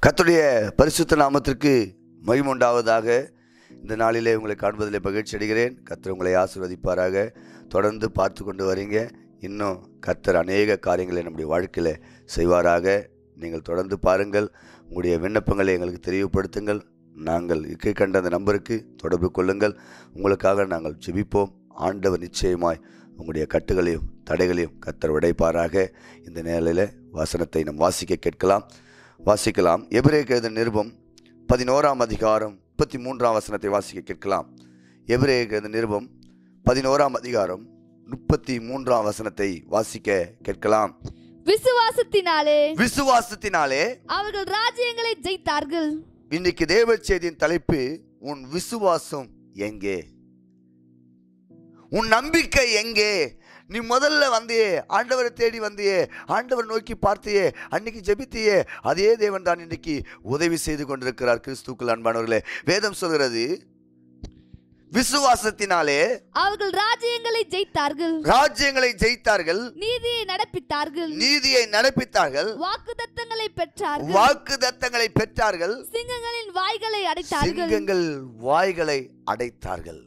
கர்த்தருடைய பரிசுத்த நாமத்திற்கு மகிமுண்டாவதாக இந்த நாளிலே உங்களை காண்பதிலே மகிழ்ச்சி அடைகிறேன் கர்த்தர் உங்களை ஆசீர்வதிப்பாராக தொடர்ந்து பார்த்து கொண்டு வரீங்க இன்னும் கர்த்தர் அநேக காரியங்களை நம்முடைய வாழ்க்கையில் செய்வாராக நீங்கள் தொடர்ந்து பாருங்கள் உங்களுடைய விண்ணப்பங்களை எங்களுக்கு தெரியப்படுத்துங்கள் நாங்கள் இருக்கை கண்ட அந்த நம்பருக்கு தொடர்பு கொள்ளுங்கள் உங்களுக்காக நாங்கள் ஜெபிப்போம் ஆண்டவர் நிச்சயமாய் உங்களுடைய கட்டுகளையும் தடைகளையும் கர்த்தர் உடைப்பாராக இந்த நேரில் வாசனத்தை நம் வாசிக்க கேட்கலாம் வாசிக்கலாம் எபிரேய எழுதின நிருபம் பதினோராம் அதிகாரம் முப்பத்தி மூன்றாம் வசனத்தை வாசிக்க கேட்கலாம் எபிரேய எழுதின நிருபம் பதினோராம் அதிகாரம் முப்பத்தி மூன்றாம் வசனத்தை வாசிக்க கேட்கலாம் விசுவாசத்தினாலே விசுவாசத்தினாலே அவர்கள் ராஜ்யங்களை ஜெயித்தார்கள் இன்னைக்கு தேவ செய்தியின் தலைப்பு உன் விசுவாசம் எங்கே உன் நம்பிக்கை எங்கே நீ முதல்ல வந்தியே ஆண்டவரை தேடி வந்தியே ஆண்டவர் நோக்கி பார்த்தியே அன்னைக்கு ஜெபித்தியே அதே தேவன் தான் இன்னைக்கு உதவி செய்து கொண்டிருக்கிறார் கிறிஸ்துக்கள் அன்பானவர்களே வேதம் சொல்கிறது விசுவாசத்தினாலே அவர்கள் ராஜ்யங்களை ஜெயித்தார்கள் ராஜ்யங்களை ஜெயித்தார்கள் நீதியை நடப்பித்தார்கள் நீதியை நடப்பித்தார்கள் வாக்குத்தத்தங்களை பெற்றார்கள் வாக்கு தத்தங்களை பெற்றார்கள் சிங்கங்களின் வாய்களை அடைத்தார்கள் சிங்கங்கள் வாய்களை அடைத்தார்கள்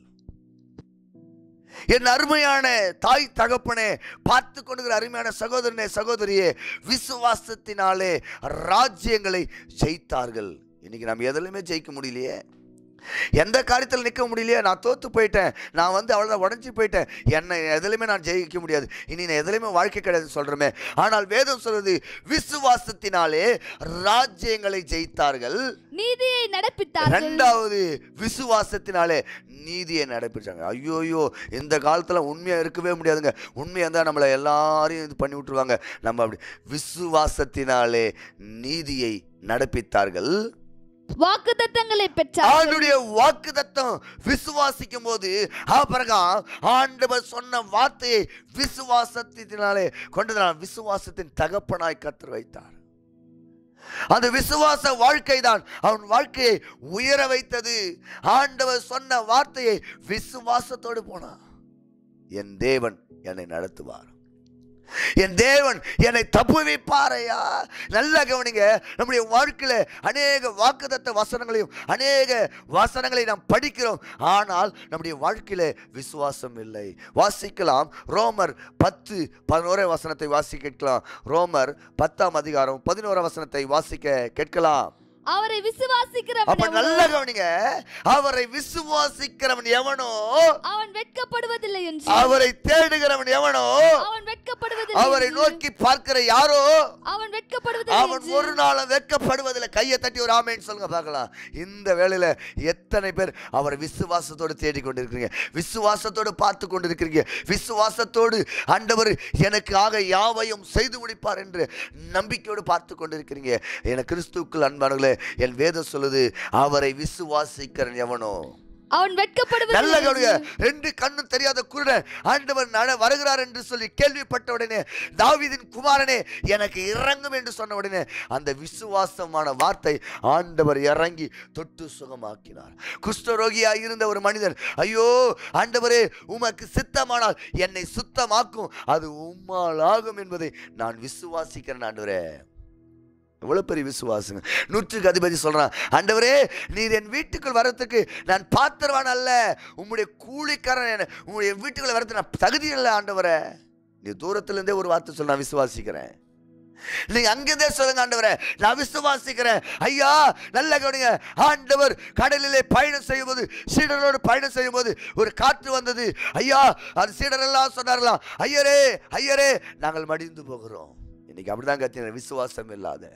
என் அருமையான தாய் தகப்பனே பார்த்து கொண்டுகிற அருமையான சகோதரனே சகோதரியே விசுவாசத்தினாலே ராஜ்யங்களை ஜெயித்தார்கள் இன்னைக்கு நம்ம எதுலையுமே ஜெயிக்க முடியலையே எந்த காரியத்தில் நிற்க முடியலையே நான் தோத்து போயிட்டேன் நான் வந்து அவ்வளோதான் உடஞ்சி போயிட்டேன் என்னை எதுலையுமே நான் ஜெயிக்க முடியாது இனி நான் எதுலையுமே வாழ்க்கை கிடையாதுன்னு சொல்கிறோமே ஆனால் வேதம் சொல்றது விசுவாசத்தினாலே ராஜ்யங்களை ஜெயித்தார்கள் நீதியை நடப்பித்தார்கள் ரெண்டாவது விசுவாசத்தினாலே நீதியை நடைபெற்றாங்க ஐயோ ஐயோ இந்த காலத்தில் உண்மையாக இருக்கவே முடியாதுங்க உண்மையாக இருந்தால் நம்மளை எல்லாரையும் இது பண்ணி விட்டுருவாங்க நம்ம அப்படி விசுவாசத்தினாலே நீதியை நடப்பித்தார்கள் வாக்குத்தத்தங்களை பெற்றார்கள் ஆண்டுடைய வாக்கு தத்தம் விசுவாசிக்கும் போது அப்புறம் ஆண்டவர் சொன்ன வார்த்தையை விசுவாசத்தினாலே கொண்டதனால் விசுவாசத்தின் தகப்பனாய் கத்தர் வைத்தார் அந்த விசுவாச வாழ்க்கை தான் அவன் வாழ்க்கையை உயர வைத்தது ஆண்டவர் சொன்ன வார்த்தையை விசுவாசத்தோடு போனான் என் தேவன் என்னை நடத்துவார் என் தேவன் என்னை தப்புவிப்பாரையா நல்லா கவனிங்க நம்முடைய வாழ்க்கையில அநேக வாக்குதத்த வசனங்களையும் அநேக வசனங்களை நாம் படிக்கிறோம் ஆனால் நம்முடைய வாழ்க்கையில விசுவாசம் இல்லை வாசிக்கலாம் ரோமர் பத்து பதினோரே வசனத்தை வாசிக்க கேட்கலாம் ரோமர் பத்தாம் அதிகாரம் பதினோரா வசனத்தை வாசிக்க கேட்கலாம் அவரை விசுவாசிக்கிறவன் அப்ப எவனோ, நல்லா கவனிங்க அவரை விசுவாசிக்கிறவன் எவனோ அவன் வெட்கப்படுவதில்லை என்று அவரை தேடுகிறவன் எவனோ அவன் வெட்கப்படுவதில்லை அவரை என்று. நோக்கி பார்க்கிற யாரோ அவன் வெட்கப்படுவதில்லை அவன் என்று. ஒரு நாளும் வெட்கப்படுவதில்லை கையை தட்டி ஒரு ஆமேன்னு சொல்லுங்க பார்க்கலாம் இந்த வேளையில எத்தனை பேர் அவரை விசுவாசத்தோடு தேடிக் கொண்டிருக்கிறீங்க விசுவாசத்தோடு பார்த்து கொண்டிருக்கிறீங்க விசுவாசத்தோடு ஆண்டவர் எனக்கு ஆக யாவையும் செய்து முடிப்பார் என்று நம்பிக்கையோடு பார்த்து கொண்டிருக்கிறீங்க என கிறிஸ்துக்கள் அன்பானங்களே என் வேதம் சொல்லுது அவரை விசுவாசிக்கிறன் எவனோ அவன் நல்ல வெட்கப்படுவதில்லை கவனிங்க என்று. ரெண்டு கண்ணு தெரியாத குருடன் ஆண்டவர் நட வருகிறார் என்று சொல்லி கேள்விப்பட்ட உடனே தாவீதின் குமாரனே எனக்கு இறங்கும் என்று சொன்ன உடனே அந்த விசுவாசமான வார்த்தை ஆண்டவர் இறங்கி தொட்டு சுகமாக்கினார் குஷ்டரோகியாய் இருந்த ஒரு மனிதர் ஐயோ ஆண்டவரே உமக்கு சித்தமானால் என்னை சுத்தமாக்கும் அது உம்மால் ஆகும் என்பதை நான் விசுவாசிக்கிறேன் ஆண்டவரே எவ்வளவு பெரிய விசுவாசங்க நூற்றுக்கு அதிபதி சொல்றான் ஆண்டவரே நீர் என் வீட்டுக்குள் வரத்துக்கு நான் பாத்திரவான் அல்ல உம்முடைய கூலிக்காரன் என உம்முடைய வீட்டுக்குள்ள வரதுக்கு நான் தகுதி இல்லை ஆண்டவரே நீ தூரத்துல இருந்தே ஒரு வார்த்தை சொல்ல நான் விசுவாசிக்கிறேன் நீங்க அங்கிருந்தே சொல்லுங்க ஆண்டவரே நான் விசுவாசிக்கிறேன் ஐயா நல்ல கவனிங்க ஆண்டவர் கடலிலே பயணம் செய்யும்போது சீடரோடு பயணம் செய்யும்போது ஒரு காற்று வந்தது ஐயா அது சீடரெல்லாம் சொன்னார்களாம் ஐயரே ஐயரே நாங்கள் மடிந்து போகிறோம் இன்னைக்கு அப்படிதான் கத்தின விசுவாசம் இல்லாத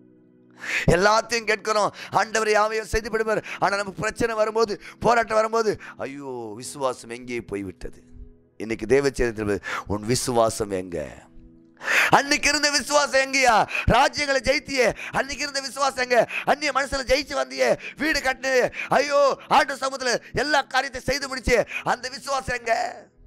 எல்லாத்தையும் கேட்கிறோம் ஆண்டவர் யாவையும் செய்து விடுவார் ஆனால் நமக்கு பிரச்சனை வரும்போது போராட்டம் வரும்போது ஐயோ விசுவாசம் எங்கே போய்விட்டது இன்னைக்கு தேவ சரித்திரம் உன் விசுவாசம் எங்க அன்னைக்கு இருந்த விசுவாசம் எங்கயா ராஜ்யங்களை ஜெயித்தியே அன்னைக்கு இருந்த விசுவாசம் எங்க அந்நிய மனசுல ஜெயிச்சு வந்தியே வீடு கட்டு ஐயோ ஆண்டு சமூகத்துல எல்லா காரியத்தை செய்து முடிச்சே அந்த விசுவாசம் எங்க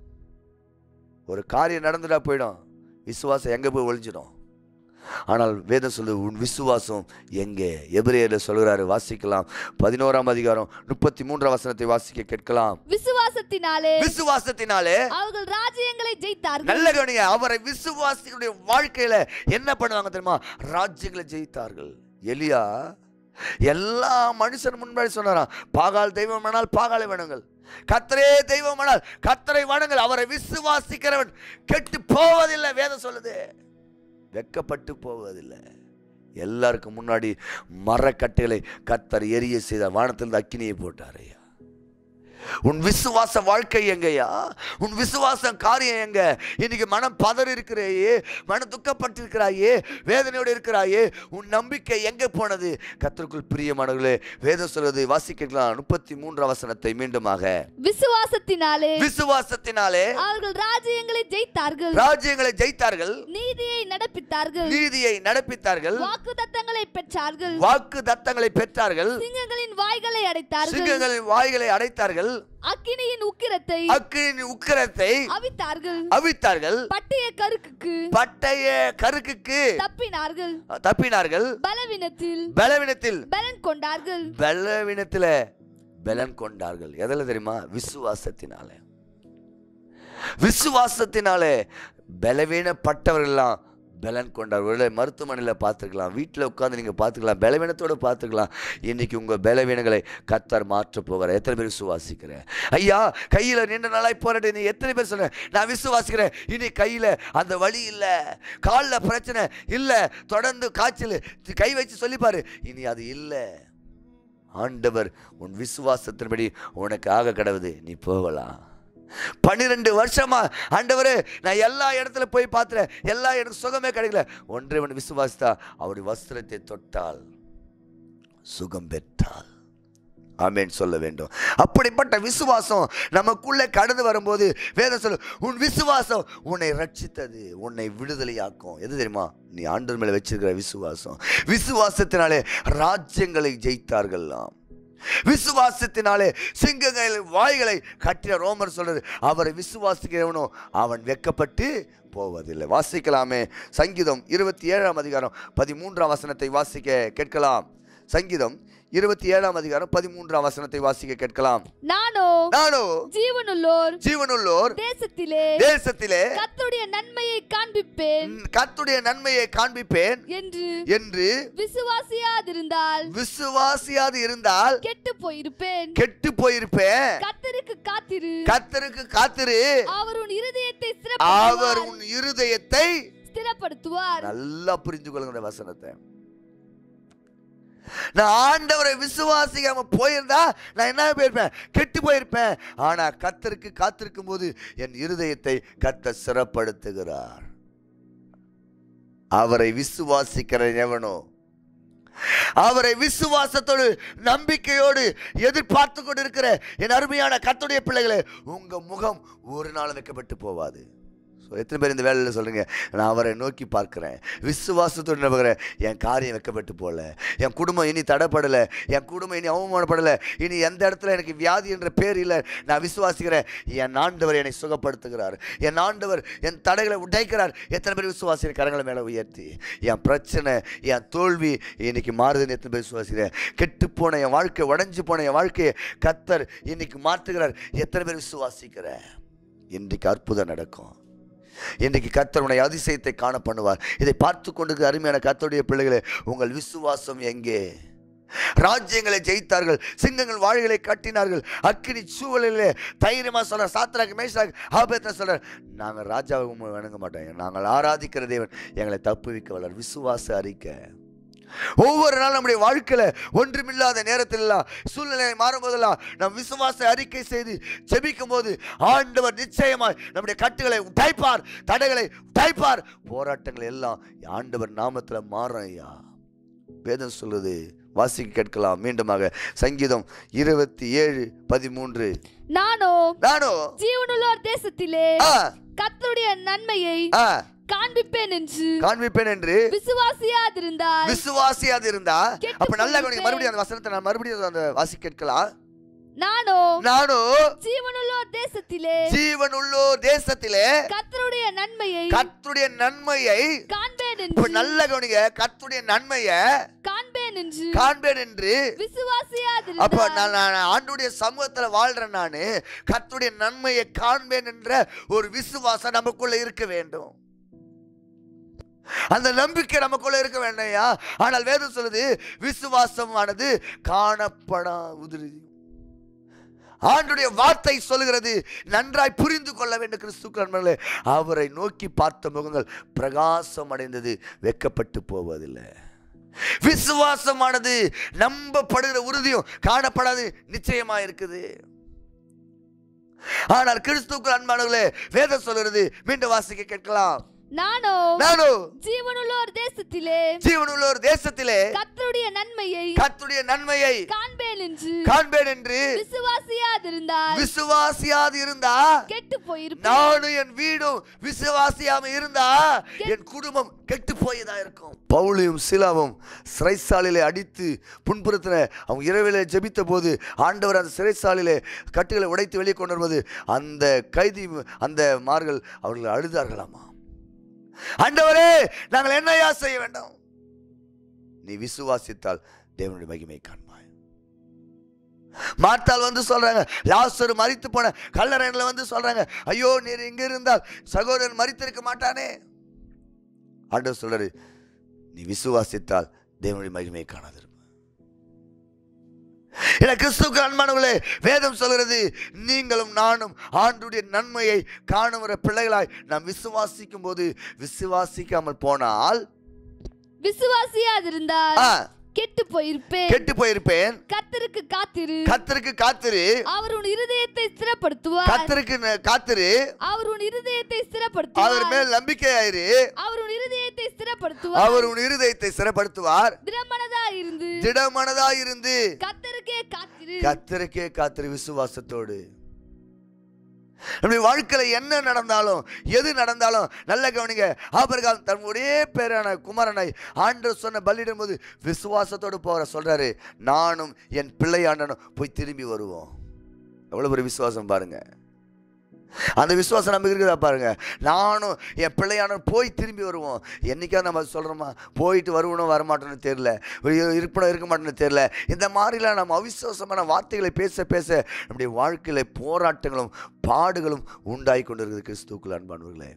ஒரு காரியம் நடந்துட்டா போயிடும் விசுவாசம் எங்க போய் ஒளிஞ்சிடும் ஆனால் வேதம் சொல்லு உன் விசுவாசம் எங்கே எபிரேயர்ல சொல்கிறாரு வாசிக்கலாம் பதினோராம் அதிகாரம் முப்பத்தி மூன்றாம் வசனத்தை வாசிக்க கேட்கலாம் விசுவாசத்தினாலே விசுவாசத்தினாலே அவர்கள் ராஜ்யங்களை ஜெயித்தார்கள் நல்ல கவனிங்க அவரை விசுவாசிகளுடைய வாழ்க்கையில என்ன பண்ணுவாங்க தெரியுமா ராஜ்யங்களை ஜெயித்தார்கள் எலியா எல்லா மனுஷன் முன்னாடி சொன்னாராம் பாகால் தெய்வமானால் பாகாலை வணங்கள் கத்தரே தெய்வமானால் கத்தரை வணங்கள் அவரை விசுவாசிக்கிறவன் கெட்டு போவதில்லை வேதம் சொல்லுது வெக்கப்பட்டு போவதில்லை எல்லாருக்கும் முன்னாடி மரக்கட்டைகளை கத்தர் எரிய செய்த வானத்தில் அக்கினியை போட்டார் ஐயா உன் விசுவாச வாழ்க்கை எங்கய்யா உன் விசுவாசம் காரியம் எங்க இன்னைக்கு மனம் பதறி இருக்கிறாயே மனம் துக்கப்பட்டிருக்கிறாயே வேதனையோடு இருக்கிறாயே உன் நம்பிக்கை எங்க போனது கத்தருக்குள் பிரியமானவர்களே வேதம் சொல்வது வாசிக்கலாம் முப்பத்தி மூன்றாம் வசனத்தை மீண்டுமாக விசுவாசத்தினாலே விசுவாசத்தினாலே அவர்கள் ராஜ்யங்களை ஜெயித்தார்கள் ராஜ்யங்களை ஜெயித்தார்கள் நீதியை நடப்பித்தார்கள் நீதியை நடப்பித்தார்கள் வாக்கு தத்தங்களை பெற்றார்கள் வாக்கு தத்தங்களை பெற்றார்கள் சிங்கங்களின் வாய்களை அடைத்தார்கள் சிங்கங்களின் வாய்களை அடைத்தார்கள் அக்கினியின் உக்கிரத்தை அக்கினியின் உக்கிரத்தை அவித்தார்கள் அவித்தார்கள் பட்டய கருக்குக்கு பட்டய கருக்குக்கு தப்பினார்கள் தப்பினார்கள் பலவீனத்தில் பலவீனத்தில் பலன் கொண்டார்கள் பலவீனத்துல பலன் கொண்டார்கள் எதில் தெரியுமா விசுவாசத்தினால விசுவாசத்தினாலே பலவீனப்பட்டவர்கள்லாம் பலன் கொண்டார் ஒருவேளை மருத்துவமனையில் பார்த்துக்கலாம் வீட்டில் உட்காந்து நீங்கள் பார்த்துக்கலாம் பலவீனத்தோடு பார்த்துக்கலாம் இன்னைக்கு உங்கள் பலவீனங்களை கத்தர் மாற்ற போகிறார் எத்தனை பேர் விசுவாசிக்கிறேன் ஐயா கையில் நீண்ட நாளாய் போராடி நீ எத்தனை பேர் சொல்கிறேன் நான் விசுவாசிக்கிறேன் இனி கையில் அந்த வலி இல்லை காலில் பிரச்சனை இல்லை தொடர்ந்து காய்ச்சல் கை வச்சு சொல்லிப்பாரு இனி அது இல்லை ஆண்டவர் உன் விசுவாசத்தின்படி உனக்கு ஆக கடவுது நீ போகலாம் பன்னிரெண்டு வருஷமா ஆண்டவரே நான் எல்லா இடத்துல போய் பார்த்துறேன் எல்லா எனக்கு சுகமே கிடைக்கல ஒன்றை ஒன்று விசுவாசித்தா அவருடைய வஸ்திரத்தை தொட்டால் சுகம் பெற்றால் ஆமென் சொல்ல வேண்டும் அப்படிப்பட்ட விசுவாசம் நமக்குள்ளே கடந்து வரும்போது வேதம் சொல்லு உன் விசுவாசம் உன்னை ரட்சித்தது உன்னை விடுதலையாக்கும் எது தெரியுமா நீ ஆண்டவர் மேலே வச்சிருக்கிற விசுவாசம் விசுவாசத்தினாலே ராஜ்யங்களை ஜெயித்தார்கள்லாம் விசுவாசத்தினாலே சிங்கங்கள் வாய்களை கட்டின ரோமர் சொல்றது அவரை விசுவாசிக்கிறவனோ அவன் வெக்கப்பட்டு போவதில்லை வாசிக்கலாமே சங்கீதம் இருபத்தி ஏழாம் அதிகாரம் பதிமூன்றாம் வசனத்தை வாசிக்க கேட்கலாம் சங்கீதம் இருபத்தி ஏழாம் அதிகாரம் பதிமூன்றாம் வசனத்தை வாசிக்க கேட்கலாம் நானோ நானோ ஜீவனுள்ளோர் ஜீவனுள்ளோர் தேசத்திலே தேசத்திலே கர்த்தருடைய நன்மையை காண்பிப்பேன் கர்த்துடைய நன்மையை காண்பிப்பேன் என்று என்று விசுவாசியாதிருந்தால் விசுவாசியாது இருந்தால் கெட்டு போயிருப்பேன் கெட்டு போயிருப்பேன் கர்த்தருக்கு காத்திரு கர்த்தருக்கு காத்திரு அவர் உன் இருதயத்தை அவர் ஸ்திரப்படுத்துவார் உன் இருதயத்தை ஸ்திரப்படுத்துவார் நல்லா புரிந்து கொள்ளுங்க இந்த வசனத்தை நான் ஆண்டவரை விசுவாசிக்காம போயிருந்தா நான் என்ன போயிருப்பேன் கெட்டு போயிருப்பேன் ஆனா கத்தருக்கு காத்திருக்கும் போது என் இருதயத்தை கத்த சிறப்படுத்துகிறார் அவரை விசுவாசிக்கிற எவனோ அவரை விசுவாசத்தோடு நம்பிக்கையோடு எதிர்பார்த்து கொண்டு இருக்கிற என் அருமையான கத்துடைய பிள்ளைகளே உங்க முகம் ஒரு நாள் வைக்கப்பட்டு போவாது ஸோ எத்தனை பேர் இந்த வேலையில் சொல்லுங்க நான் அவரை நோக்கி பார்க்கிறேன் விசுவாசத்தோடு நம்புகிறேன் என் காரியம் வைக்கப்பட்டு போகல என் குடும்பம் இனி தடைப்படலை என் குடும்பம் இனி அவமானப்படலை இனி எந்த இடத்துல எனக்கு வியாதி என்ற பேர் இல்லை நான் விசுவாசிக்கிறேன் என் ஆண்டவர் என்னை சுகப்படுத்துகிறார் என் ஆண்டவர் என் தடைகளை உடைக்கிறார் எத்தனை பேர் விசுவாசிக்கிற கரங்களை மேலே உயர்த்தி என் பிரச்சனை என் தோல்வி இன்னைக்கு மாறுதுன்னு எத்தனை பேர் விசுவாசிக்கிறேன் கெட்டு போன என் வாழ்க்கை உடஞ்சி போன என் வாழ்க்கையை கத்தர் இன்னைக்கு மாற்றுகிறார் எத்தனை பேர் விசுவாசிக்கிற இன்றைக்கு அற்புதம் நடக்கும் இன்றைக்கு கர்த்தர் உன்னை அதிசயத்தை காண பண்ணுவார் இதை பார்த்து கொண்டு அருமையான கர்த்தருடைய பிள்ளைகளே உங்கள் விசுவாசம் எங்கே ராஜ்யங்களை ஜெயித்தார்கள் சிங்கங்கள் வாழைகளை கட்டினார்கள் அக்கினி சூழலிலே தைரியமா சொல்ற சாத்திராக்கு மேஷாக் ஆபேத்த சொல்ற நாங்கள் ராஜாவை உம்மை வணங்க மாட்டோம் நாங்கள் ஆராதிக்கிற தேவன் எங்களை தப்புவிக்க வல்லர் விசுவாச அறிக்கை ஒவ்வொரு நாள் நம்முடைய வாழ்க்கையில ஒன்றுமில்லாத நேரத்திலெல்லாம் சூழ்நிலை மாறும்போதெல்லாம் நம் விசுவாச அறிக்கை செய்து ஜெபிக்கும் போது ஆண்டவர் நிச்சயமாய் நம்முடைய கட்டுகளை உடைப்பார் தடைகளை உடைப்பார் போராட்டங்கள் எல்லாம் ஆண்டவர் நாமத்துல மாறும் ஐயா வேதம் சொல்லுது வாசிக்க கேட்கலாம் மீண்டுமாக சங்கீதம் இருபத்தி ஏழு பதிமூன்று நானோ நானோ ஜீவனுள்ளோர் தேசத்திலே ஆ, கர்த்தருடைய நன்மையை ஆ, காண்பிப்பேன் என்று காண்பிப்பேன் என்று விசுவாசியாதிருந்தால் விசுவாசியாது இருந்தா கெட்டுப் அப்ப நல்லா கவனிங்க போயிருப்பேன். மறுபடியும் அந்த வசனத்தை நான் மறுபடியும் அந்த வாசி கேட்கலாம் நானோ நானோ ஜீவனுள்ளோர் தேசத்திலே ஜீவன் உள்ளோ தேசத்திலே கர்த்தருடைய நன்மையை கர்த்துடைய நன்மையை காண்பேன் இப்ப என்று நல்ல கவனிங்க கர்த்துடைய நன்மையை காண்பேன் என்று காண்பேன் என்று அப்ப விசுவாசியாதிருந்தால் நான் நான் ஆண்டுடைய சமூகத்துல வாழ்றேன் நானு கர்த்துடைய நன்மையை காண்பேன் என்ற ஒரு விசுவாசம் நமக்குள்ள இருக்க வேண்டும் அந்த நம்பிக்கை நமக்குள்ள இருக்க வேண்டாயா ஆனால் வேதம் சொல்லுது விசுவாசமானது காணப்படா உதிரி ஆண்டுடைய வார்த்தை சொல்லுகிறது நன்றாய் புரிந்து கொள்ள வேண்டும் கிறிஸ்துக்கள் நண்பர்களே அவரை நோக்கி பார்த்த முகங்கள் பிரகாசம் அடைந்தது வெக்கப்பட்டு போவதில்லை விசுவாசமானது நம்பப்படுகிற உறுதியும் காணப்படாது நிச்சயமா இருக்குது ஆனால் கிறிஸ்துக்கள் அன்பானவர்களே வேதம் சொல்லுகிறது மீண்டும் வாசிக்க கேட்கலாம் நானோ நானும் ஜீவனுள்ள ஒரு தேசத்திலே ஜீவனுள்ள ஒரு தேசத்திலே கர்த்தருடைய நன்மையை கர்த்தருடைய நன்மையை காண்பேன் என்று காண்பேன் என்று விசுவாசியாதிருந்தால் விசுவாசியாது இருந்தா கெட்டு போயிருப்பேன் நானும் என் வீடும் விசுவாசியாம இருந்தா என் குடும்பம் கெட்டு போயதா இருக்கும் பவுலையும் சிலாவும் சிறைச்சாலையிலே அடித்து புண்புறுத்தின அவங்க இரவிலே ஜெபித்த போது ஆண்டவர் அந்த சிறைச்சாலையிலே கட்டுகளை உடைத்து வெளியே கொண்டு வருவது அந்த கைதி அந்த மார்கள் அவர்கள் அழுதார்களாமா ஆண்டவரே நாங்கள் என்னையா செய்ய வேண்டும் நீ விசுவாசித்தால் தேவனுடைய மகிமை காண்பாய் மார்த்தாள் வந்து சொல்றாங்க லாசரு மரித்து போன கல்லறையில் வந்து சொல்றாங்க ஐயோ நீர் இங்க இருந்தால் சகோதரன் மரித்திருக்க மாட்டானே ஆண்டவர் சொல்றாரு நீ விசுவாசித்தால் தேவனுடைய மகிமை காணாதிருப்ப என கிறிஸ்துவுக்கு அன்பானவர்களே வேதம் சொல்கிறது நீங்களும் நானும் ஆண்டுடைய நன்மையை காணுகிற பிள்ளைகளாய் நாம் விசுவாசிக்கும் போது விசுவாசிக்காமல் போனால் விசுவாசியாதிருந்தால் ஆ, கெட்டு போயிருப்பேன் கெட்டு போயிருப்பேன் கர்த்தருக்கு காத்திரு கத்தருக்கு காத்திரு அவர் உன் இருதயத்தை ஸ்திரப்படுத்துவார் கத்தருக்கு ந- காத்திரு அவர் உன் இருதயத்தை அவர் ஸ்திரப்படுத்துவார் மேல் நம்பிக்கையாயிரு அவர் உன் இருதயத்தை ஸ்திரப்படுத்துவார் அவர் உன் இருதயத்தை சிறப்படுத்துவார் திடமனதா இருந்து திடமனதா இருந்து கர்த்தருக்கே காத்திரு கத்தருக்கே காத்திரு விசுவாசத்தோடு நம்முடைய வாழ்க்கையில என்ன நடந்தாலும் எது நடந்தாலும் நல்ல கவனிங்க ஆபரகாம் தன்னுடைய பேரான குமாரனை ஆண்டு சொன்ன பலியிடும் போது விசுவாசத்தோடு போற சொல்றாரு நானும் என் பிள்ளையாண்டனும் போய் திரும்பி வருவோம் எவ்வளவு பெரிய விசுவாசம் பாருங்க அந்த விசுவாசம் நமக்கு இருக்குதா பாருங்க நானும் என் பிள்ளையான போய் திரும்பி வருவோம் என்னைக்கா நம்ம சொல்கிறோமா போயிட்டு வருவனும் வரமாட்டோன்னு தெரில இருப்பணும் இருக்க மாட்டோன்னு தெரில இந்த மாதிரிலாம் நம்ம அவிசுவாசமான வார்த்தைகளை பேச பேச நம்முடைய வாழ்க்கையில் போராட்டங்களும் பாடுகளும் உண்டாகி கொண்டிருக்குது கிறிஸ்துக்கள் அன்பானவர்களே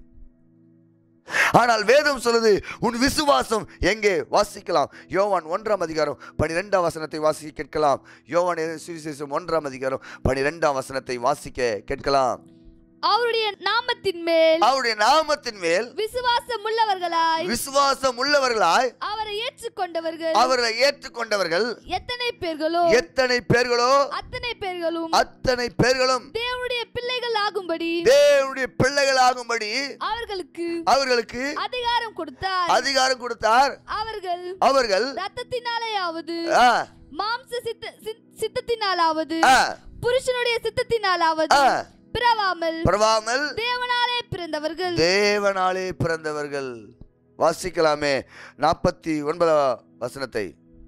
ஆனால் வேதம் சொல்லுது உன் விசுவாசம் எங்கே வாசிக்கலாம் யோவான் ஒன்றாம் அதிகாரம் பனிரெண்டாம் வசனத்தை வாசிக்க கேட்கலாம் யோவான் சுவிசேஷம் ஒன்றாம் அதிகாரம் பனிரெண்டாம் வசனத்தை வாசிக்க கேட்கலாம் அவருடைய நாமத்தின் மேல் அவருடைய நாமத்தின் மேல் விசுவாசம் உள்ளவர்களாய் விசுவாசம் உள்ளவர்களாய் அவரை ஏற்றுக்கொண்டவர்கள் அவர்களை ஏற்றுக்கொண்டவர்கள் எத்தனை பேர்களோ எத்தனை பேர்களோ அத்தனை பேர்களும் அத்தனை பேர்களும் தேவனுடைய பிள்ளைகள் ஆகும்படி தேவனுடைய பிள்ளைகளாகும்படி அவர்களுக்கு அவர்களுக்கு அதிகாரம் கொடுத்தார் அதிகாரம் கொடுத்தார் அவர்கள் அவர்கள் ரத்தத்தினாலேயாவது ஆ, மாம்ச சித்த சித்- சித்தத்தினாலாவது ஆ, புருஷனுடைய சித்தத்தினாலாவது ஆ, பிறவாமல் பரவாமல் தேவனாலே பிறந்தவர்கள் தேவனாலே பிறந்தவர்கள் வாசிக்கலாமே நாற்பத்தி ஒன்பதாம் வசனத்தை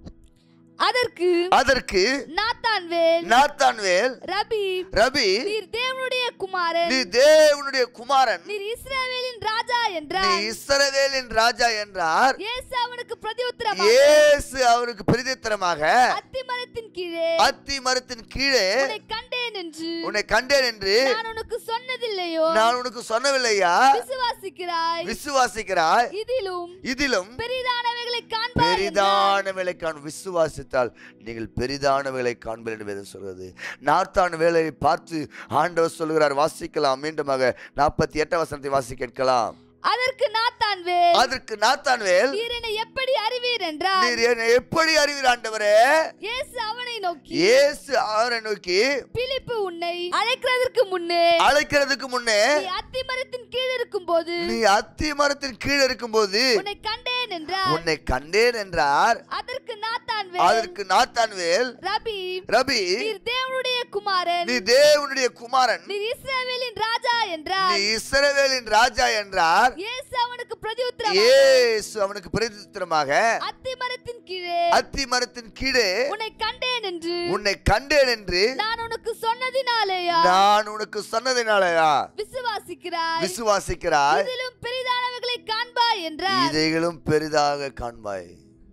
அதற்கு அதற்கு நாத்தான்வேல் நாத்தான்வேல் ரபி ரபி நீர் தேவனுடைய குமாரன் நீ தேவனுடைய குமாரன் நீர் இஸ்ரவேலின் ராஜா நீ என்றார் இஸ்ரவேலின் ராஜா என்றார் இயேசு அவனுக்கு பிரதியுத்தரமாக இயேசு அவருக்கு பிரதித்திரமாக அத்திமரத்தின் கீழே அத்தி மரத்தின் கீழே உன்னை கண்டேன் என்று உன்னை கண்டேன் என்று நான் உனக்கு சொன்னதில்லையோ நான் உனக்கு சொன்னவில்லையா விசுவாசிக்கிறாய் விசுவாசிக்கிறாய் இதிலும் இதிலும் பெரிதானவைகளை காண்பாய் என்றார். பெரிதானவைகளை காண் விசுவாசித்தால் நீங்கள் பெரிதானவைகளை காண்பீர்கள் என்று வேதம் சொல்கிறது நார்த்தான வேலையை பார்த்து ஆண்டவர் சொல்கிறார் வாசிக்கலாம் மீண்டுமாக நாற்பத்தி எட்டாம் வசனத்தை வாசி கேட்கலாம் அதற்கு நாத்தான்வேல் அதற்கு நாத்தான்வேல் நீர் என்னை எப்படி அறிவீர் என்றார் நீர் என்னை எப்படி அறிவீர் ஆண்டவரே இயேசு அவனை நோக்கி இயேசு அவரை நோக்கி பிலிப்பு உன்னை அழைக்கிறதற்கு முன்னே அழைக்கிறதுக்கு முன்னே நீ அத்திமரத்தின் கீழ் இருக்கும்போது நீ அத்தி மரத்தின் கீழே இருக்கும்போது உன்னை கண்டேன் என்றார் உன்னை கண்டேன் என்றார் அதற்கு நாத்தான்வேல் அதற்கு நாத்தான்வேல் ரபி ரபி நீர் தேவனுடைய குமாரன் நீ தேவனுடைய குமாரன் நீர் இஸ்ரவேலின் ராஜா என்றார் நீ இஸ்ரவேலின் ராஜா என்றார் இயேசு அவனுக்கு பிரதியுத்தரம் இயேசு அவனுக்கு பிரதித்திரமாக அத்திமரத்தின் கீழே அத்தி மரத்தின் கீழே உன்னை கண்டேன் என்று உன்னை கண்டேன் என்று நான் உனக்கு சொன்னதினாலேயா நான் உனக்கு சொன்னதினாலயா விசுவாசிக்கிறாய் விசுவாசிக்கிறாய் இதிலும் பெரிதானவைகளை காண்பாய் என்றார் இதைகளும் பெரிதாக காண்பாய்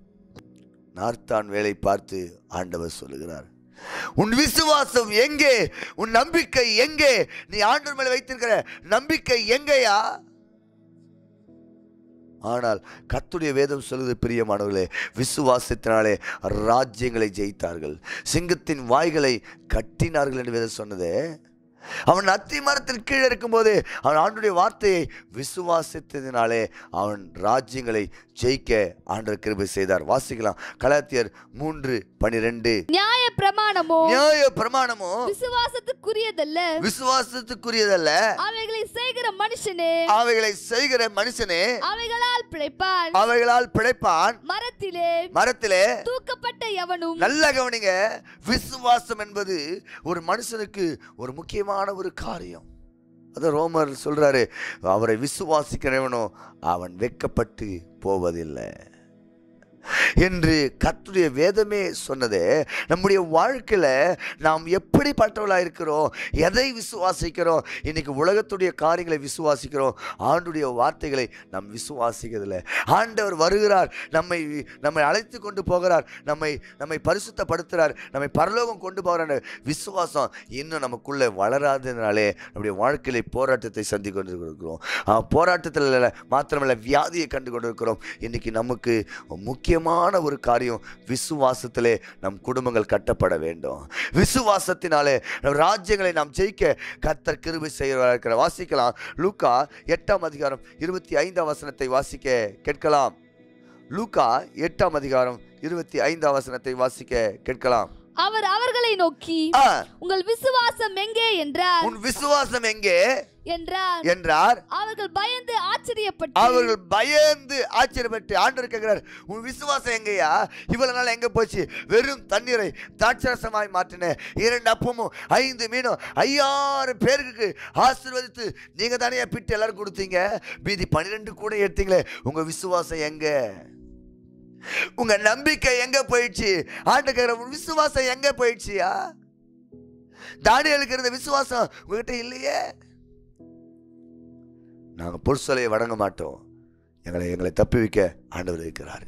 நார்த்தான் வேலை பார்த்து ஆண்டவர் சொல்லுகிறார் உன் விசுவாசம் எங்கே உன் நம்பிக்கை எங்கே நீ ஆண்டவர் மேல வைத்திருக்கிற நம்பிக்கை எங்கேயா ஆனால் கத்துடைய வேதம் சொல்லுது பிரியமானவர்களே விசுவாசத்தினாலே ராஜ்யங்களை ஜெயித்தார்கள் சிங்கத்தின் வாய்களை கட்டினார்கள் என்று வேதம் சொன்னது அவன் அத்தி மரத்தில் கீழே இருக்கும்போது அவன் ஆண்டுடைய வார்த்தையை விசுவாசித்ததினாலே அவன் ராஜ்யங்களை ஜெயிக்க ஆண்டவர் கிருபை செய்தார் வாசிக்கலாம் கலாத்தியர் மூன்று பனிரெண்டு நியாய பிரமாணமோ நியாய பிரமாணமோ விசுவாசத்துக்குரியதல்ல விசுவாசத்துக்குரியதல்ல அவைகளை செய்கிற மனுஷனே அவைகளை செய்கிற மனுஷனே அவைகளால் பிழைப்பான் அவைகளால் பிழைப்பான் மரத்திலே மரத்திலே தூக்கப்பட்ட எவனும் நல்ல கவனிங்க விசுவாசம் என்பது ஒரு மனுஷனுக்கு ஒரு முக்கியமான ஒரு காரியம் அது ரோமர் சொல்றாரு அவரை விசுவாசிக்கிறவனோ அவன் வெட்கப்பட்டு போவதில்லை என்று கர்த்தருடைய வேதமே சொன்னது நம்முடைய வாழ்க்கையில நாம் எப்படிப்பட்டவர்களாக இருக்கிறோம் எதை விசுவாசிக்கிறோம் இன்னைக்கு உலகத்துடைய காரியங்களை விசுவாசிக்கிறோம் ஆண்டுடைய வார்த்தைகளை நாம் விசுவாசிக்கிறதில்ல ஆண்டவர் வருகிறார் நம்மை நம்மை அழைத்து கொண்டு போகிறார் நம்மை நம்மை பரிசுத்தப்படுத்துகிறார் நம்மை பரலோகம் கொண்டு போகிறார் விசுவாசம் இன்னும் நமக்குள்ளே வளராததுனாலே நம்முடைய வாழ்க்கையில போராட்டத்தை சந்தி கொண்டு இருக்கிறோம் ஆ, போராட்டத்தில் இல்ல, மாத்திரமல்ல வியாதியை கண்டு கொண்டு இருக்கிறோம் இன்னைக்கு நமக்கு முக்கியமான ஒரு காரியம் விசுவாசத்திலே நம் குடும்பங்கள் கட்டப்பட வேண்டும் விசுவாசத்தினாலே நம் ராஜ்யங்களை நாம் ஜெயிக்க கர்த்தர் கிருபை செய்கிறவராக இருக்கிற வாசிக்கலாம் லூக்கா எட்டாம் அதிகாரம் இருபத்தி ஐந்தாம் வசனத்தை வாசிக்க கேட்கலாம் லூக்கா எட்டாம் அதிகாரம் இருபத்தி ஐந்தாம் வசனத்தை வாசிக்க கேட்கலாம் அவர் அவர்களை நோக்கி ஆ, உங்கள் விசுவாசம் எங்கே என்றார் உன் விசுவாசம் எங்கே என்றார் என்றார் அவர்கள் பயந்து ஆச்சரியப்பட்டு அவர்கள் பயந்து ஆச்சரியப்பட்டு ஆண்டவர் கேட்கிறார் உன் விசுவாசம் எங்கேயா இவ்வளவு நாள் எங்க போச்சு வெறும் தண்ணீரை தாட்சரசமாய் மாற்றின இரண்டு அப்பமும் ஐந்து மீனும் ஐயாயிரம் பேருக்கு ஆசீர்வதித்து நீங்க தானே பிட்டு எல்லாரும் கொடுத்தீங்க மீதி பன்னிரெண்டு கூட எடுத்தீங்களே உங்க விசுவாசம் எங்க உங்க நம்பிக்கை எங்க போயிடுச்சு ஆண்டு கேட்கிற உன் விசுவாசம் எங்க போயிடுச்சியா தானியலுக்கு இருந்த விசுவாசம் உங்ககிட்ட இல்லையே நாங்கள் பொருசலையை வணங்க மாட்டோம் எங்களை எங்களை தப்பி வைக்க ஆண்டவர் இருக்கிறார்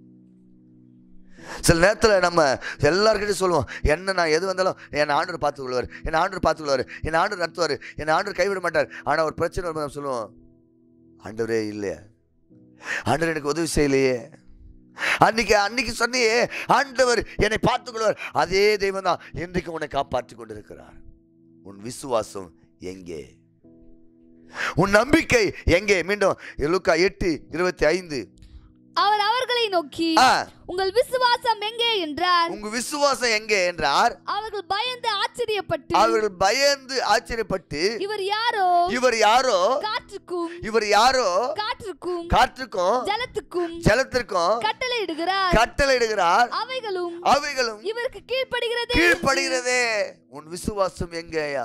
சில நேரத்தில் நம்ம எல்லார்கிட்டையும் சொல்லுவோம் என்ன நான் எது வந்தாலும் என் ஆண்டவர் பார்த்து கொள்வார் என் ஆண்டவர் பார்த்து கொள்வார் என் ஆண்டவர் நடத்துவார் என் ஆண்டவர் கைவிட மாட்டார் ஆனால் ஒரு பிரச்சனை வரும்போது நம்ம சொல்லுவோம் ஆண்டவரே இல்லையே ஆண்டவர் எனக்கு உதவி செய்யலையே அன்னைக்கு அன்னைக்கு சொன்னியே ஆண்டவர் என்னை பார்த்துக் கொள்வார் அதே தெய்வம் தான் இன்றைக்கு உன்னை காப்பாற்றி கொண்டிருக்கிறார் உன் விசுவாசம் எங்கே உன் நம்பிக்கை எங்கே மீண்டும் லூக்கா எட்டு இருபத்தி ஐந்து அவர் அவர்களை நோக்கி ஆ, உங்கள் விசுவாசம் எங்கே என்றார் உங்க விசுவாசம் எங்கே என்றார் அவர்கள் பயந்து ஆச்சரியப்பட்டு அவர்கள் பயந்து ஆச்சரியப்பட்டு இவர் யாரோ இவர் யாரோ காற்றுக்கும் இவர் யாரோ காற்றுக்கும் காற்றுக்கும் ஜலத்துக்கும் ஜலத்திற்கும் கட்டளையிடுகிறார் கட்டளையிடுகிறார் அவைகளும் அவைகளும் இவருக்கு கீழ்ப்படுகிறது கீழ்ப்படுகிறதே உன் விசுவாசம் எங்கேயா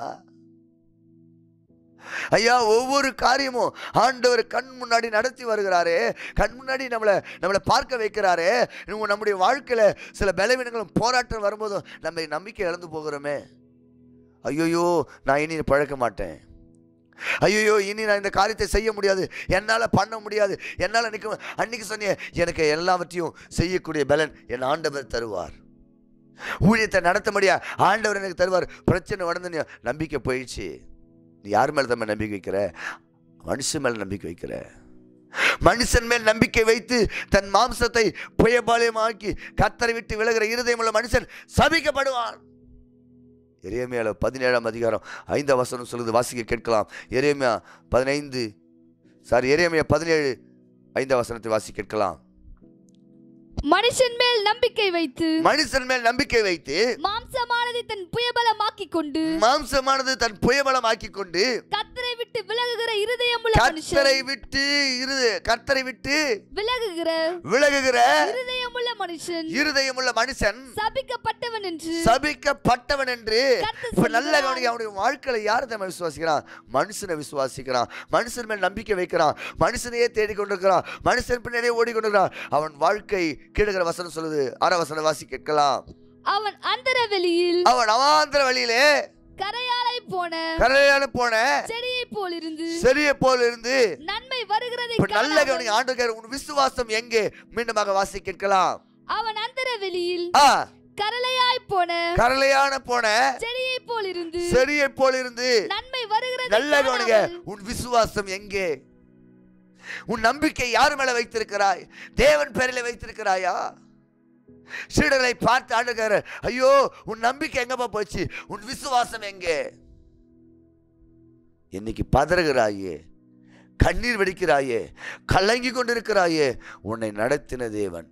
ஐயா ஒவ்வொரு காரியமும் ஆண்டவர் கண் முன்னாடி நடத்தி வருகிறாரே கண் முன்னாடி நம்மளை நம்மளை பார்க்க வைக்கிறாரே நம்ம- நம்முடைய வாழ்க்கையில சில பலவீனங்களும் போராட்டம் வரும்போதும் நம்ம நம்பிக்கை இழந்து போகிறோமே ஐயோயோ நான் இனி பழக்க மாட்டேன் ஐயோ இனி நான் இந்த காரியத்தை செய்ய முடியாது என்னால் பண்ண முடியாது என்னால் நிற்க அன்னைக்கு சொன்னேன் எனக்கு எல்லாவற்றையும் செய்யக்கூடிய பலன் என் ஆண்டவர் தருவார் ஊழியத்தை நடத்த முடியா ஆண்டவர் எனக்கு தருவார் பிரச்சனை உடனே நம்பிக்கை போயிடுச்சு நீ யார் மேல தான் நம்பிக்கை வைக்கிற மனுஷன் மேல நம்பிக்கை வைக்கிற மனுஷன் மேல் நம்பிக்கை வைத்து தன் மாம்சத்தை புயபாலியமாக்கி கத்தரை விட்டு விலகிற இருதயம் உள்ள மனுஷன் சபிக்கப்படுவான் எரேமியால பதினேழாம் அதிகாரம் ஐந்தாம் வசனம் சொல்லுது வாசிக்க கேட்கலாம் எரேமியா பதினைந்து சாரி எரேமியா பதினேழு ஐந்தாம் வசனத்தை வாசி கேட்கலாம் மனுஷன் மேல் நம்பிக்கை வைத்து மனுஷன் மேல் நம்பிக்கை வைத்து மாம்சமானதை தன் புயபலமாக்கிக் கொண்டு மாம்சமானது தன் புயபலமாக்கி கொண்டு கத்தரை விட்டு விலகுகிற இருதயமுள்ள மனுஷன் கத்தரை விட்டு இரு கத்தரை விட்டு விலகுகிற விலகுகிற இருதயமுள்ள மனுஷன் இருதயமுள்ள மனுஷன் சபிக்கப்பட்டவன் என்று சபிக்கப்பட்டவன் என்று கர்த்தர் இப்ப நல்ல சொல்கிறார். கவனிக்க அவனுடைய வாழ்க்கையில யார் நம்ம விசுவாசிக்கிறான் மனுஷனை விசுவாசிக்கிறான் மனுஷன் மேல் நம்பிக்கை வைக்கிறான் மனுஷனையே தேடிக்கொண்டிருக்கிறான் மனுஷன் பின்னாடியே ஓடிக்கொண்டிருக்கிறான் அவன் வாழ்க்கை கீழுகிற வசனம் சொல்லுது ஆற வசனம் வாசி கேட்கலாம் அவன் அந்தர வெளியில் அவன் அவாந்திர வழியிலே கரையாலை போன கரையான போன செடியை போல் இருந்து செடியை போல் இருந்து நன்மை வருகிறதை இப்ப நல்ல காணாமல் கவனிக்க ஆண்டு உன் விசுவாசம் எங்கே மீண்டுமாக வாசி கேட்கலாம் அவன் அந்தர வெளியில் ஆ கரளையாய் போன கரலையான போன செடியை போல் இருந்து செடியை போல் இருந்து நன்மை வருகிறதை நல்ல கவனிக்க காணாமல் உன் விசுவாசம் எங்கே உன் நம்பிக்கை யார் மேல வைத்திருக்கிறாய் தேவன் பேரில் வைத்திருக்கிறாயா சீடர்களை பார்த்து ஆண்டுகிற ஐயோ உன் நம்பிக்கை எங்கப்பா போச்சு உன் விசுவாசம் எங்கே இன்னைக்கு பதறுகிறாயே கண்ணீர் வெடிக்கிறாயே கலங்கி கொண்டிருக்கிறாயே உன்னை நடத்தின தேவன்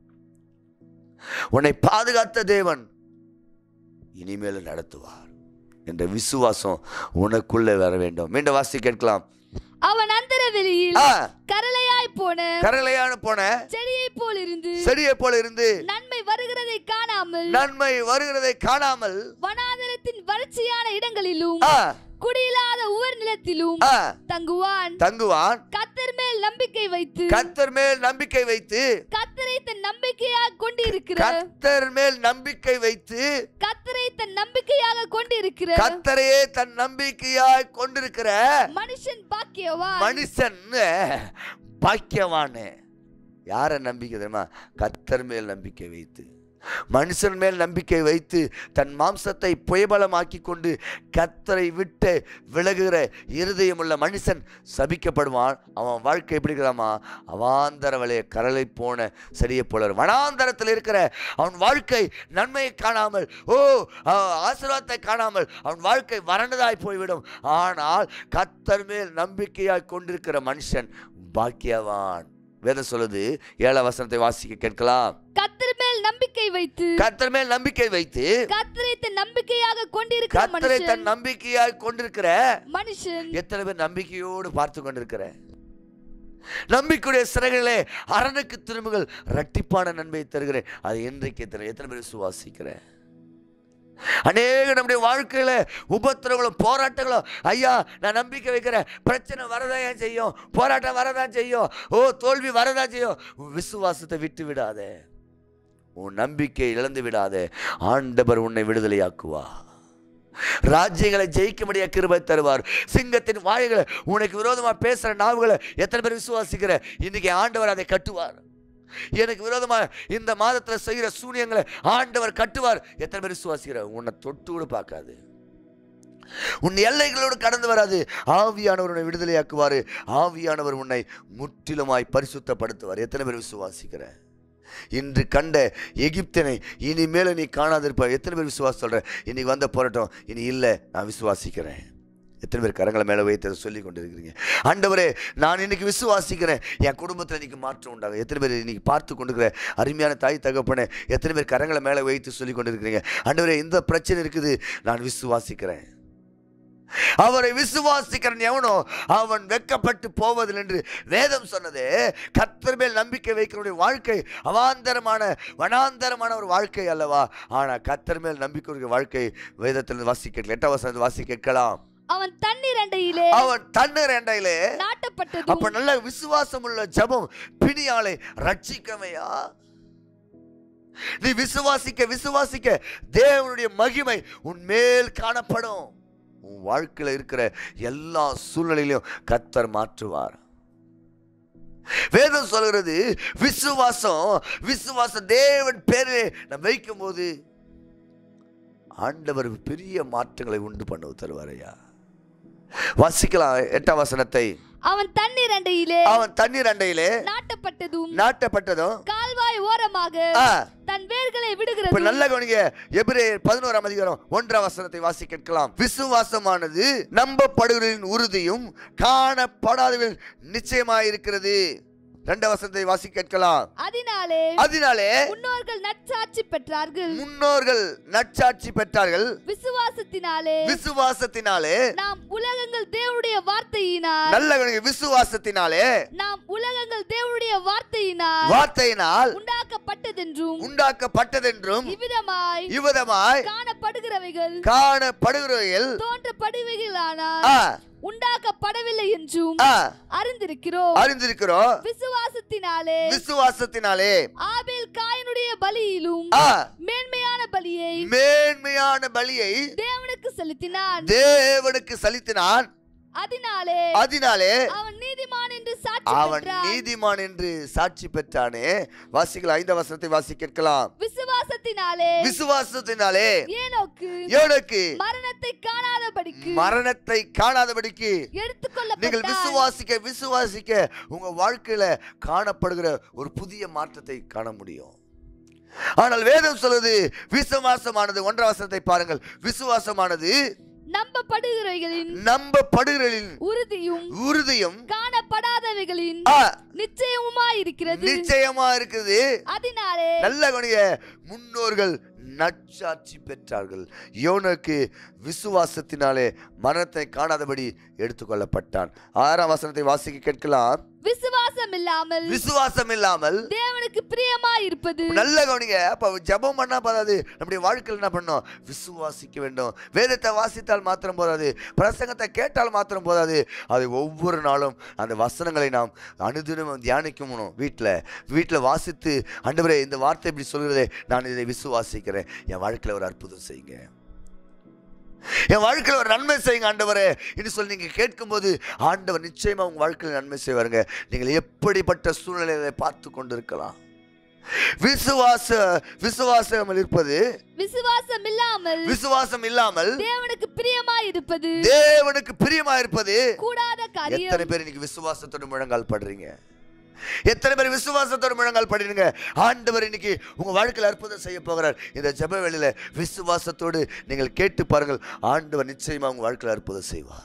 உன்னை பாதுகாத்த தேவன் இனிமேல் நடத்துவார் என்ற விசுவாசம் உனக்குள்ளே வர வேண்டும் மீண்டும் வாசி கேட்கலாம் அவன் அந்தர வெளியில் ஆ, கரளையாய் போன கரலையான போன செடியைப் போல் இருந்து செடியை போல இருந்து நன்மை வருகிறதை காணாமல் நன்மை வருகிறதை காணாமல் வனாந்தரத்தின் வறட்சியான இடங்களிலும் ஆ, குடியில்லாத உவர் நிலத்திலும் ஆ, தங்குவான் தங்குவான் கத்தர் மேல் நம்பிக்கை வைத்து கத்தர் மேல் நம்பிக்கை வைத்து கத்தரை தன் நம்பிக்கையாக கொண்டிருக்கிற கத்தர் மேல் நம்பிக்கை வைத்து கத்தரை தன் நம்பிக்கையாக கொண்டிருக்கிற கத்தரையே தன் நம்பிக்கையாய் கொண்டிருக்கிற மனுஷன் பாக்கியவான் மனுஷன் பாக்கியவானு யார நம்பிக்கை தெரியுமா கத்தர் மேல் நம்பிக்கை வைத்து மனுஷன் மேல் நம்பிக்கை வைத்து தன் மாம்சத்தை புயபலமாக்கி கொண்டு கத்தரை விட்டு விலகுகிற இருதயமுள்ள மனுஷன் சபிக்கப்படுவான் அவன் வாழ்க்கை எப்படி இருக்கிறாமா அவாந்தர வலைய கரலை போன செடியை போல இருக்கும். வனாந்தரத்தில் இருக்கிற அவன் வாழ்க்கை நன்மையை காணாமல் ஓ ஆ- ஆசீர்வாதத்தை காணாமல் அவன் வாழ்க்கை வறண்டதாய் போய்விடும் ஆனால் கத்தர் மேல் நம்பிக்கையாய் கொண்டிருக்கிற மனுஷன் பாக்கியவான் வேதம் சொல்லுது ஏழாம் வசனத்தை வாசிக்க கேட்கலாம் கத்தர் மேல் நம்பிக்கை வைத்து கத்தர் மேல் நம்பிக்கை வைத்து கத்தரை தன் நம்பிக்கையாக கொண்டிருக்கிற கத்தரை தன் மனுஷன் நம்பிக்கையாய் கொண்டிருக்கிற மனுஷன் எத்தனை பேர் நம்பிக்கையோடு பார்த்து கொண்டிருக்கிற நம்பிக்கையுடைய சிறைகளே அரணுக்கு திரும்புகள் இரட்டிப்பான நன்மையை தருகிறேன் அது என்றைக்கு எத்தனை எத்தனை பேர் சுவாசிக்கிறேன் அநேக நம்முடைய வாழ்க்கையில உபத்திரங்களும் போராட்டங்களும் ஐயா நான் நம்பிக்கை வைக்கிறேன் பிரச்சனை வரதான் ஏன் செய்யும் போராட்டம் வரதான் செய்யும் ஓ தோல்வி வரதான் செய்யும் உன் விசுவாசத்தை விட்டு விடாதே உன் நம்பிக்கை இழந்து விடாதே ஆண்டவர் உன்னை விடுதலையாக்குவா ராஜ்யங்களை ஜெயிக்கும்படியா கிருபை தருவார் சிங்கத்தின் வாய்களை உனக்கு விரோதமா பேசுற நாவுகளை எத்தனை பேர் விசுவாசிக்கிற இன்னைக்கு ஆண்டவர் அதை கட்டுவார் எனக்கு விரோதமா இந்த மாதத்துல செய்கிற சூனியங்களை ஆண்டவர் கட்டுவார் எத்தனை பேர் விசுவாசிக்கிற உன்னை தொட்டு கூட பார்க்காது உன் எல்லைகளோடு கடந்து வராது ஆவியானவர் உன்னை விடுதலையாக்குவார் ஆவியானவர் உன்னை முற்றிலுமாய் பரிசுத்தப்படுத்துவார் எத்தனை பேர் விசுவாசிக்கிற இன்று கண்ட எகிப்தனை இனிமேல நீ காணாதிருப்பார் எத்தனை பேர் விசுவாசம் சொல்ற இன்னைக்கு வந்த போராட்டம் இனி இல்லை நான் விசுவாசிக்கிறேன் எத்தனை பேர் கரங்களை மேலே வைத்து அதை சொல்லி கொண்டிருக்கிறீங்க ஆண்டவரே நான் இன்னைக்கு விசுவாசிக்கிறேன் என் குடும்பத்தில் இன்னைக்கு மாற்றம் உண்டாகும் எத்தனை பேர் இன்னைக்கு பார்த்து கொண்டிருக்கிற அருமையான தாய் தகப்பனே எத்தனை பேர் கரங்களை மேலே வைத்து சொல்லி கொண்டிருக்கிறீங்க ஆண்டவரே இந்த பிரச்சனை இருக்குது நான் விசுவாசிக்கிறேன் அவரை விசுவாசிக்கிறன் எவனோ அவன் வெட்கப்பட்டு போவதில் என்று வேதம் சொன்னதே கர்த்தர் மேல் நம்பிக்கை வைக்கிறவருடைய வாழ்க்கை அவாந்தரமான வனாந்தரமான ஒரு வாழ்க்கை அல்லவா ஆனா கர்த்தர் மேல் நம்பிக்கை வாழ்க்கை வேதத்திலிருந்து வாசி கேட்கலாம் எட்டாம் வசனத்தில் வாசி கேட்கலாம் அவன் தண்ணீர் அண்டையிலே அவன் தண்ணீர் எண்டையிலே அப்ப நாட்டப்பட்டதும் நல்ல விசுவாசம் உள்ள ஜெபம் பிணியாளை ரட்சிக்கமையா நீ விசுவாசிக்க விசுவாசிக்க தேவனுடைய மகிமை உன் மேல் காணப்படும் உன் வாழ்க்கையில இருக்கிற எல்லா சூழ்நிலையிலும் கத்தர் மாற்றுவார் வேதம் சொல்கிறது விசுவாசம் விசுவாசம் தேவன் பேரிலே நம்ம வைக்கும் போது ஆண்டவர் பெரிய மாற்றங்களை உண்டு பண்ண தருவாரையா வாசிக்கலாம் எட்டாம் வசனத்தை அவன் தண்ணீர் அண்டையிலே அவன் தண்ணீர் அண்டையிலே நாட்டப்பட்டதும் நாட்டப்பட்டதும் கால்வாய் ஓரமாக ஆ, தன் வேர்களை இப்ப விடுகிறது நல்ல கவனிங்க எபிரேயர் பதினோராம் அதிகாரம் ஒன்றாம் வசனத்தை வாசி கேட்கலாம் விசுவாசமானது நம்பப்படுகளின் உறுதியும் காணப்படாதவர்கள் நிச்சயமாயிருக்கிறது ரெண்டாம் வசனத்தை வாசி கேட்கலாம் அதனாலே அதனாலே முன்னோர்கள் நற்சாட்சி பெற்றார்கள் முன்னோர்கள் நற்சாட்சி பெற்றார்கள் விசுவாசத்தினாலே விசுவாசத்தினாலே நாம் உலகங்கள் தேவனுடைய வார்த்தையினால் நல்ல கவனிங்க விசுவாசத்தினாலே நாம் உலகங்கள் தேவனுடைய வார்த்தையினால் வார்த்தையினால் உண்டாக்கப்பட்டதென்றும் உண்டாக்கப்பட்டதென்றும் இவ்விதமாய் இவ்விதமாய் காணப்படுகிறவைகள் காணப்படுகிறவர்கள் தோன்றப்படுவைகளானால் ஆ, உண்டாக்கப்படவில்லை என்றும் ஆ, அறிந்திருக்கிறோம் அறிந்திருக்கிறோம் விசுவாசத்தினாலே விசுவாசத்தினாலே ஆபேல் காயனுடைய பலியிலும் ஆ, மேன்மையான பலியை மேன்மையான பலியை தேவனுக்கு செலுத்தினான் தேவனுக்கு செலுத்தினான் அதனாலே அதனாலே அவன் நீதிமான் என்று சாட்சி அவன் பெற்றான் நீதிமான் என்று சாட்சி பெற்றானே வாசிக்கலாம் ஐந்தாம் வசனத்தை வாசி கேட்கலாம் விசுவாசத்தினாலே விசுவாசத்தினாலே ஏனோக்கு ஏனுக்கு மரணத்தை காணாத காணாதபடிக்கு மரணத்தை காணாதபடிக்கு நீங்கள் எடுத்துக்கொள்ளப்பட்டார் விசுவாசிக்க விசுவாசிக்க உங்க வாழ்க்கையில காணப்படுகிற ஒரு புதிய மாற்றத்தை காண முடியும் ஆனால் வேதம் சொல்லுது விசுவாசமானது ஒன்றாம் வசனத்தை பாருங்கள் விசுவாசமானது நம்பப்படுகிறவைகளின் நம்பப்படுகளின் உறுதியும் உறுதியும் காணப்படாதவைகளின் ஆ, நிச்சயமுமாயிருக்கிறது நிச்சயமா இருக்குது அதனாலே நல்ல கவனிய முன்னோர்கள் நற்சாட்சி பெற்றார்கள் யோனுக்கு விசுவாசத்தினாலே மரணத்தை காணாதபடி எடுத்துக்கொள்ளப்பட்டான் ஆறாம் வசனத்தை வாசிக்க கேட்கலாம் விசுவாசம் இல்லாமல் விசுவாசம் இல்லாமல் தேவனுக்கு பிரியமாயிருப்பது நல்ல கவனிங்க அப்ப ஜெபம் பண்ணா போதாது நம்முடைய வாழ்க்கையில் என்ன பண்ணோம் விசுவாசிக்க வேண்டும் வேதத்தை வாசித்தால் மாத்திரம் போதாது பிரசங்கத்தை கேட்டால் மாத்திரம் போதாது அதை ஒவ்வொரு நாளும் அந்த வசனங்களை நாம் அனுதினமும் தியானிக்கணும் வீட்டில் வீட்டில் வாசித்து ஆண்டவரே இந்த வார்த்தை இப்படி சொல்கிறதே நான் இதை விசுவாசிக்கிறேன் என் வாழ்க்கையில் ஒரு அற்புதம் செய்யுங்க என் வாழ்க்கையில் ஒரு நன்மை செய்யுங்க ஆண்டவரே என்று சொல்லி நீங்கள் கேட்கும்போது ஆண்டவர் நிச்சயமா உங்க வாழ்க்கையில் நன்மை செய்வாருங்க நீங்கள் எப்படிப்பட்ட சூழ்நிலையை பார்த்து கொண்டிருக்கலாம் விசுவாச விசுவாசம் இருப்பது விசுவாசம் இல்லாமல் விசுவாசம் இல்லாமல் தேவனுக்கு பிரியமாயிருப்பது தேவனுக்கு பிரியமா இருப்பது கூடாத எத்தனை காரியம் பேர் இன்னைக்கு விசுவாசத்தோட முழங்கால் படுறீங்க எத்தனை பேர் விசுவாசத்தோட முழங்கால் படுறீங்க ஆண்டவர் இன்னைக்கு உங்க வாழ்க்கையில் அற்புதம் செய்ய போகிறார் இந்த ஜெப வேளையில விசுவாசத்தோடு நீங்கள் கேட்டு பாருங்கள் ஆண்டவர் நிச்சயமா உங்க வாழ்க்கையில் அற்புதம் செய்வார்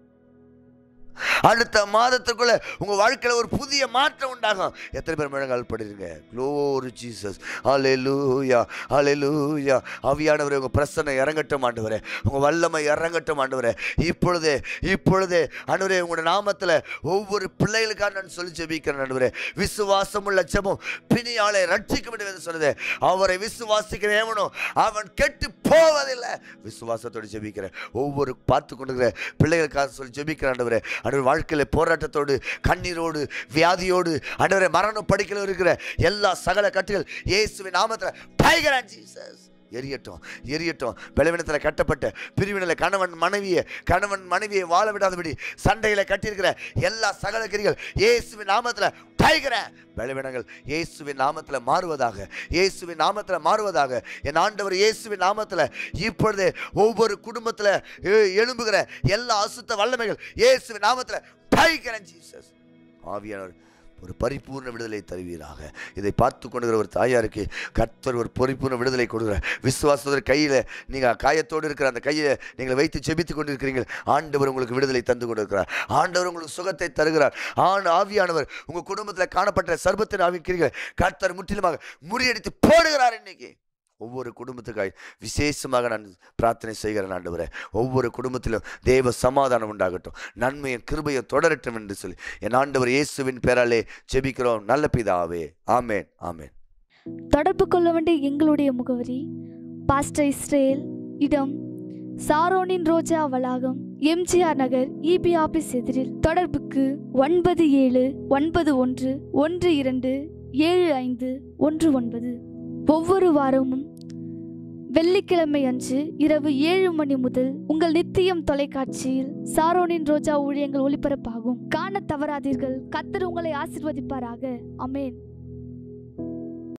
அடுத்த மாதத்துக்குள்ள உங்க வாழ்க்கையில ஒரு புதிய மாற்றம் உண்டாகும் எத்தனை பேர் முழங்கால் படுறீங்க க்ளோரி ஜீசஸ் ஹalleluya ஹalleluya ஆவியானவரே உங்க பிரசன்னை இறங்கட்டும் ஆண்டவரே உங்க வல்லமை இறங்கட்டும் ஆண்டவரே இப்பொழுதே இப்பொழுதே ஆண்டவரே உங்களோட நாமத்துல ஒவ்வொரு பிள்ளைகளுக்காக நான் சொல்லி ஜெபிக்கிறேன் ஆண்டவரே விசுவாசம் உள்ள ஜெபம் பிணியாளை ரட்சிக்க வேண்டும் சொன்னது அவரை விசுவாசிக்கிற எவனோ அவன் கெட்டு போவதில்லை விசுவாசத்தோடு ஜெபிக்கிறேன் ஒவ்வொரு பார்த்து கொண்டிருக்கிற பிள்ளைகளுக்காக சொல்லி ஜெபிக்கிறேன் ஆண்டவரே ஆண்டவர் வாழ்க்கையில் போராட்டத்தோடு கண்ணீரோடு வியாதியோடு ஆண்டவரே மரண படுக்கையில் இருக்கிற எல்லா சகல கட்டுகள் இயேசுவின் நாமத்தில் பயங்கரான் ஜீசஸ் எரியட்டும் எரியட்டும் பலவீனத்தில் கட்டப்பட்ட பிரிவினில் கணவன் மனைவியை கணவன் மனைவியை வாழ விடாதபடி சண்டையில் கட்டியிருக்கிற எல்லா சகல கிரிகள் இயேசுவின் நாமத்தில் பயங்கர பலவீனங்கள் இயேசுவின் நாமத்தில் மாறுவதாக இயேசுவின் நாமத்தில் மாறுவதாக என் ஆண்டவர் இயேசுவின் நாமத்தில் இப்பொழுதே ஒவ்வொரு குடும்பத்தில் எ- எழும்புகிற எல்லா அசுத்த வல்லமைகள் இயேசுவின் நாமத்தில் பயங்கரன் ஜீசஸ் ஆவியானவர் ஒரு பரிபூர்ண விடுதலை தருவீராக இதை பார்த்து கொண்டுகிற ஒரு தாயாருக்கு கர்த்தர் ஒரு பரிபூர்ண விடுதலை கொடுக்குற விசுவாசத்தோட கையில் நீங்கள் காயத்தோடு இருக்கிற அந்த கையை நீங்கள் வைத்து ஜெபித்து கொண்டிருக்கிறீங்க ஆண்டவர் உங்களுக்கு விடுதலை தந்து கொண்டிருக்கிறார் ஆண்டவர் உங்களுக்கு சுகத்தை தருகிறார் ஆண் ஆவியானவர் உங்கள் குடும்பத்தில் காணப்பட்ட சர்பத்தின் ஆவிக்கிறீர்கள் கர்த்தர் முற்றிலுமாக முறியடித்து போடுகிறார் இன்னைக்கு ஒவ்வொரு குடும்பத்துக்காய் விசேஷமாக நான் பிரார்த்தனை செய்கிறேன் ஆண்டவரே ஒவ்வொரு குடும்பத்திலும் தேவ சமாதானம் உண்டாகட்டும் நன்மையும் கிருபையும் தொடரட்டும் என்று சொல்லி என் ஆண்டவர் இயேசுவின் பேராலே ஜெபிக்கிறோம் நல்ல பிதாவே ஆமேன் ஆமேன் தொடர்பு கொள்ள வேண்டிய எங்களுடைய முகவரி பாஸ்டர் இஸ்ரேல் இடம் சாரோனின் ரோஜா வளாகம் எம்ஜிஆர் நகர் இபி ஆபீஸ் எதிரில் தொடர்புக்கு ஒன்பது ஏழு ஒன்பது ஒன்று ஒன்று இரண்டு ஏழு ஐந்து ஒன்று ஒன்பது ஒவ்வொரு வாரமும் வெள்ளிக்கிழமை அன்று இரவு ஏழு மணி முதல் உங்கள் நித்தியம் தொலைக்காட்சியில் சாரோனின் ரோஜா ஊழியங்கள் ஒளிபரப்பாகும் காண தவறாதீர்கள் கத்தர் உங்களை ஆசிர்வதிப்பாராக அமேன்